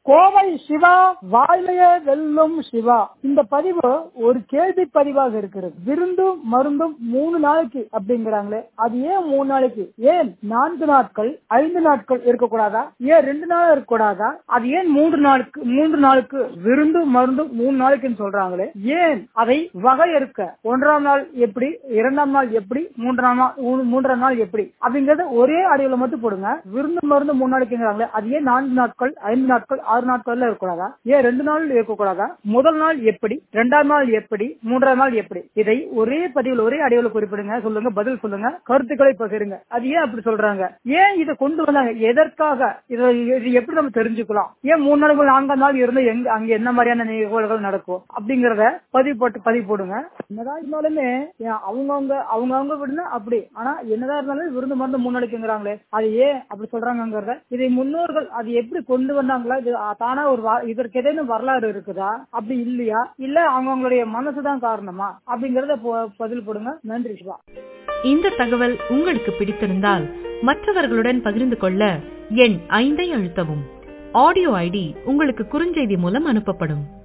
கோவை சிவா வாழ்வையே வெல்லும் சிவா இந்த பதிவு ஒரு கேள்வி பதிவாக இருக்கிறது விருந்தும் மருந்தும் மூணு நாளைக்கு அப்படிங்கிறாங்களே அது ஏன் மூணு நாளைக்கு ஏன் நான்கு நாட்கள் ஐந்து நாட்கள் இருக்கக்கூடாதா ஏன் ரெண்டு நாள் இருக்கக்கூடாதா அது ஏன் மூன்று நாளுக்கு மூன்று நாளுக்கு விருந்தும் மருந்தும் மூணு நாளைக்குன்னு சொல்றாங்களே ஏன் அதை வகையறுக்க ஒன்றாம் நாள் எப்படி இரண்டாம் நாள் எப்படி மூன்றாம் நாள் மூணு- மூன்றாம் நாள் எப்படி அப்படிங்கறத ஒரே அடியில மட்டும் போடுங்க விருந்து மருந்து மூணு நாளைக்குங்கிறாங்களே அது ஏன் நான்கு நாட்கள் ஐந்து நாட்கள் ஆறு நாட்கள்ல இருக்கக்கூடாதா ஏன் ரெண்டு நாள் இருக்கக்கூடாதா முதல் நாள் எப்படி இரண்டாம் நாள் எப்படி மூன்றாம் நாள் எப்படி இதை ஒரே பதிவில் ஒரே அடிவில் குறிப்பிடுங்க சொல்லுங்க பதில் சொல்லுங்க கருத்துக்களை பகிருங்க அது ஏன் அப்படி சொல்றாங்க ஏன் இதை கொண்டு வந்தாங்க எதற்காக இதை இது எப்படி நம்ம தெரிஞ்சுக்கலாம் ஏன் மூணு நாள் முதல் நான்காம் நாள் இருந்து எங்க அங்க என்ன மாதிரியான நிகழ்வுகள் நடக்கும் அப்படிங்கறத பதிவு போட்டு பதிவு போடுங்க என்னதான் இருந்தாலுமே ஏன் அவங்கவங்க அவங்கவங்க விடுனா அப்படி ஆனா என்னதான் இருந்தாலும் விருந்து மருந்து மூணு நாளைக்குங்கிறாங்களே அது ஏன் அப்படி சொல்றாங்கிறத இதை முன்னோர்கள் அது எப்படி கொண்டு வந்தாங்களா இது தானா ஒரு வா- இதற்கு ஏதேனும் வரலாறு இருக்குதா அப்படி இல்லையா இல்ல அவங்கவுங்களுடைய மனசுதான் காரணமா அப்படிங்கறத போ- பதில் போடுங்க நன்றி சிவா இந்த தகவல் உங்களுக்கு பிடித்திருந்தால் மற்றவர்களுடன் பகிர்ந்து கொள்ள எண் ஐந்தை அழுத்தவும் ஆடியோ ஐடி உங்களுக்கு குறுஞ்செய்தி மூலம் அனுப்பப்படும்